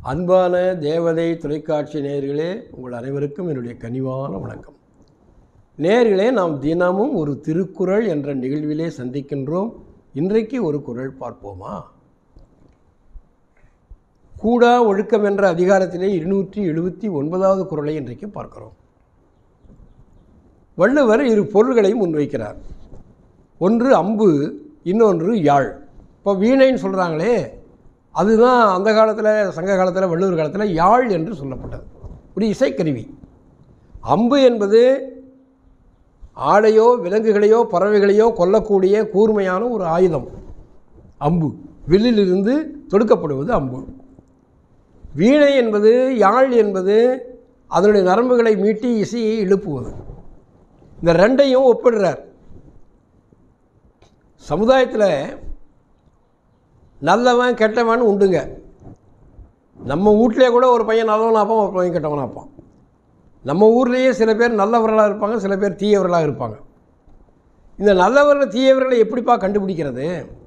அன்பான தேவதை தொலைக்காட்சி நேயர்களே உங்கள் அனைவருக்கும் என்னுடைய கனிவான வணக்கம் நேயர்களே நாம் தினமும் ஒரு திருக்குறள் என்ற நிகழ்விலே சந்திக்கின்றோம் இன்றைக்கு ஒரு குறள் பார்ப்போமா கூடா ஒழுக்கம் என்ற அதிகாரத்திலே இருநூற்றி எழுபத்தி ஒன்பதாவது குறளை இன்றைக்கு பார்க்கிறோம் வள்ளுவர் இரு பொருள்களை முன்வைக்கிறார் ஒன்று அம்பு இன்னொன்று யாழ் இப்போ வீணைன்னு சொல்கிறாங்களே அதுதான் அந்த காலத்தில் சங்க காலத்தில் வள்ளுவர் காலத்தில் யாழ் என்று சொல்லப்பட்டது ஒரு இசைக்கருவி அம்பு என்பது ஆடையோ விலங்குகளையோ பறவைகளையோ கொல்லக்கூடிய கூர்மையான ஒரு ஆயுதம் அம்பு வில்லிலிருந்து தொடுக்கப்படுவது அம்பு வீணை என்பது யாழ் என்பது அதனுடைய நரம்புகளை மீட்டி இசையை எழுப்புவது இந்த ரெண்டையும் ஒப்பிடுறார் சமுதாயத்தில் நல்லவன் கெட்டவன் உண்டுங்க நம்ம வீட்டிலே கூட ஒரு பையன் நல்லவனாக இருப்பான் ஒரு பையன் கெட்டவனாக இருப்பான் நம்ம ஊர்லேயே சில பேர் நல்லவர்களாக இருப்பாங்க சில பேர் தீயவர்களாக இருப்பாங்க இந்த நல்லவர்கள் தீயவர்களை எப்படிப்பா கண்டுபிடிக்கிறது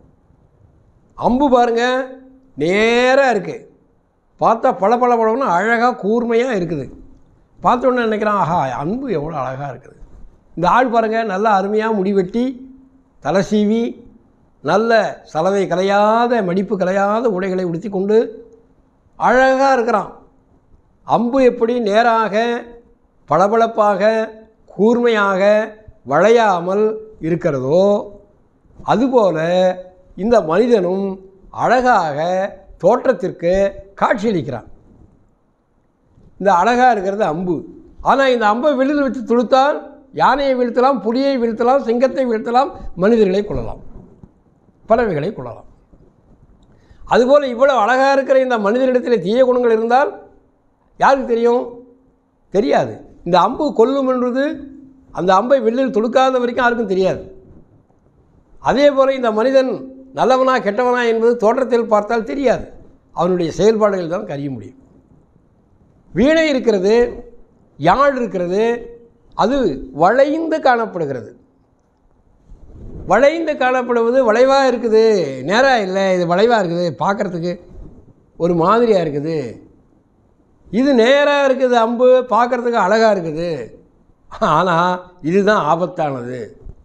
அம்பு பாருங்க நேராக இருக்குது பார்த்தா பல பல பழம்னு அழகாக கூர்மையாக இருக்குது பார்த்த உடனே நினைக்கிறான் ஆஹா அன்பு எவ்வளோ அழகாக இருக்குது இந்த ஆள் பாருங்கள் நல்லா அருமையாக முடிவெட்டி தலை சீவி நல்ல சலவை கலையாத மடிப்பு கலையாத உடைகளை உடுத்தி கொண்டு அழகாக இருக்கிறான் அம்பு எப்படி நேராக பளபளப்பாக கூர்மையாக வளையாமல் இருக்கிறதோ அதுபோல இந்த மனிதனும் அழகாக தோற்றத்திற்கு காட்சியளிக்கிறான் இந்த அழகாக இருக்கிறது அம்பு ஆனால் இந்த அம்பை வெளியில் வச்சு துளுத்தால் யானையை வீழ்த்தலாம் புலியை வீழ்த்தலாம் சிங்கத்தை வீழ்த்தலாம் மனிதர்களை கொள்ளலாம் பறவைகளை கொள்ளலாம் அதுபோல் இவ்வளவு அழகாக இருக்கிற இந்த மனிதனிடத்தில் தீய குணங்கள் இருந்தால் யாருக்கு தெரியும் தெரியாது இந்த அம்பு கொல்லும் என்றது அந்த அம்பை வெளியில் தொடுக்காத வரைக்கும் யாருக்கும் தெரியாது அதே போல் இந்த மனிதன் நல்லவனா கெட்டவனா என்பது தோற்றத்தில் பார்த்தால் தெரியாது அவனுடைய செயல்பாடுகள் தான் கறிய முடியும் வீணை இருக்கிறது யாழ் இருக்கிறது அது வளைந்து காணப்படுகிறது வளைந்து காணப்படுவது வளைவாக இருக்குது நேராக இல்லை இது வளைவாக இருக்குது பார்க்குறதுக்கு ஒரு மாதிரியாக இருக்குது இது நேராக இருக்குது அம்பு பார்க்குறதுக்கு அழகாக இருக்குது ஆனால் இதுதான் ஆபத்தானது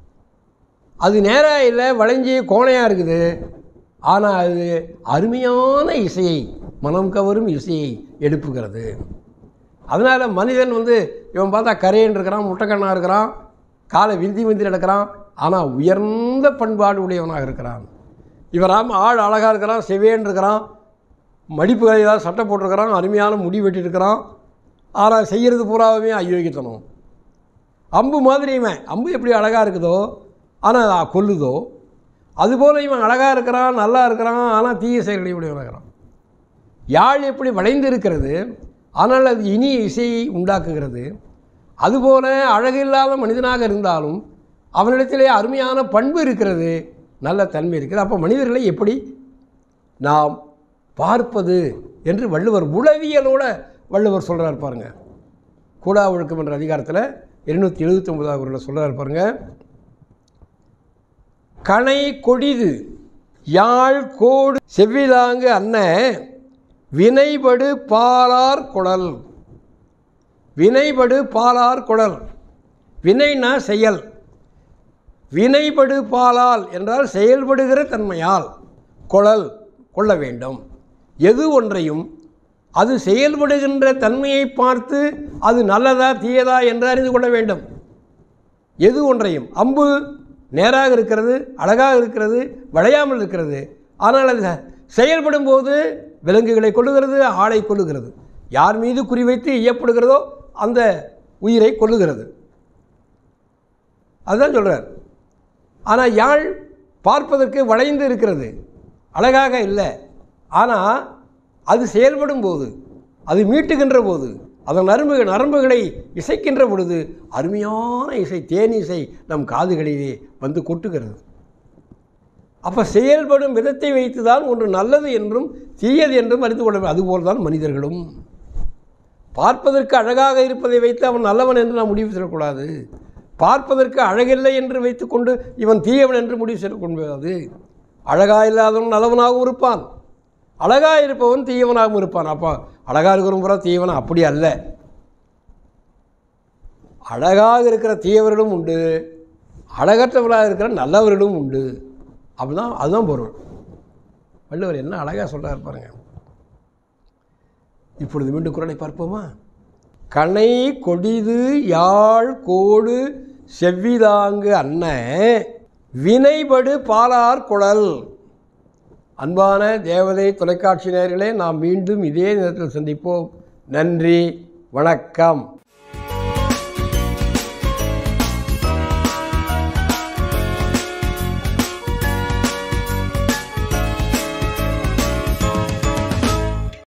அது நேராக இல்லை வளைஞ்சி கோணையாக இருக்குது ஆனால் அது அருமையான இசையை மனம் கவரும் இசையை எழுப்புகிறது அதனால் மனிதன் வந்து இவன் பார்த்தா கரையன் இருக்கிறான் முட்டைக்கண்ணாக இருக்கிறான் காலை விந்தி விந்தி நடக்கிறான் ஆனால் உயர்ந்த பண்பாடு உடையவனாக இருக்கிறான் இவராம் ஆள் அழகாக இருக்கிறான் செவேன் இருக்கிறான் மடிப்புகளை ஏதாவது சட்டை போட்டிருக்கிறான் அருமையான முடி வெட்டியிருக்கிறான் ஆனால் செய்கிறது பூராவுமே அயோக்கியத்தனம் அம்பு மாதிரி இவன் அம்பு எப்படி அழகாக இருக்குதோ ஆனால் அது கொல்லுதோ அதுபோல் இவன் அழகாக இருக்கிறான் நல்லா இருக்கிறான் ஆனால் தீய செயல்களை உடையவனாக இருக்கிறான் யாழ் எப்படி வளைந்து இருக்கிறது ஆனால் அது இனிய இசையை உண்டாக்குகிறது அதுபோல அழகில்லாத மனிதனாக இருந்தாலும் அவனிடத்திலே அருமையான பண்பு இருக்கிறது நல்ல தன்மை இருக்குது அப்போ மனிதர்களை எப்படி நாம் பார்ப்பது என்று வள்ளுவர் உளவியலோட வள்ளுவர் சொல்கிறார் பாருங்க கூடா ஒழுக்கம் என்ற அதிகாரத்தில் இருநூற்றி எழுபத்தி ஒன்பதாவது குரலில் சொல்கிறார் பாருங்க கனை கொடிது யாழ் கோடு செவ்விதாங்கு அன்ன வினைபடு பாலார் குழல் வினைபடு பாலார் குழல் வினைனா செயல் வினைபடு பாலால் என்றால் செயல்படுகிற தன்மையால் குழல் கொள்ள வேண்டும் எது ஒன்றையும் அது செயல்படுகின்ற தன்மையை பார்த்து அது நல்லதா தீயதா என்று அறிந்து கொள்ள வேண்டும் எது ஒன்றையும் அம்பு நேராக இருக்கிறது அழகாக இருக்கிறது வளையாமல் இருக்கிறது ஆனால் அது செயல்படும் போது விலங்குகளை கொள்ளுகிறது ஆளை கொள்ளுகிறது யார் மீது குறிவைத்து இயப்படுகிறதோ அந்த உயிரை கொள்ளுகிறது அதுதான் சொல்கிறார் ஆனால் யாழ் பார்ப்பதற்கு வளைந்து இருக்கிறது அழகாக இல்லை ஆனால் அது செயல்படும் போது அது மீட்டுகின்ற போது அதன் நரம்பு நரம்புகளை இசைக்கின்ற பொழுது அருமையான இசை தேனிசை நம் காதுகளிலே வந்து கொட்டுகிறது அப்போ செயல்படும் விதத்தை வைத்து தான் ஒன்று நல்லது என்றும் தீயது என்றும் அறிந்து கொள்ள வேண்டும் அதுபோல் தான் மனிதர்களும் பார்ப்பதற்கு அழகாக இருப்பதை வைத்து அவன் நல்லவன் என்று நாம் முடிவு செய்யக்கூடாது பார்ப்பதற்கு அழகில்லை என்று வைத்துக்கொண்டு இவன் தீயவன் என்று முடிவு செய்யக்கூடாது அழகா இல்லாதவன் நல்லவனாகவும் இருப்பான் அழகாக இருப்பவன் தீயவனாகவும் இருப்பான் அப்போ அழகாக இருக்கிறவன் பூரா தீயவன் அப்படி அல்ல அழகாக இருக்கிற தீயவர்களும் உண்டு அழகற்றவர்களாக இருக்கிற நல்லவர்களும் உண்டு அப்படிதான் அதுதான் பொருள் வள்ளுவர் என்ன அழகாக சொல்கிறார் பாருங்க இப்பொழுது மீண்டும் குரலை பார்ப்போமா கனை கொடிது யாழ் கோடு செவ்விதாங்கு அன்ன வினைபடு பாலார் குழல் அன்பான தேவதை தொலைக்காட்சி நேயர்களே நாம் மீண்டும் இதே நேரத்தில் சந்திப்போம் நன்றி வணக்கம்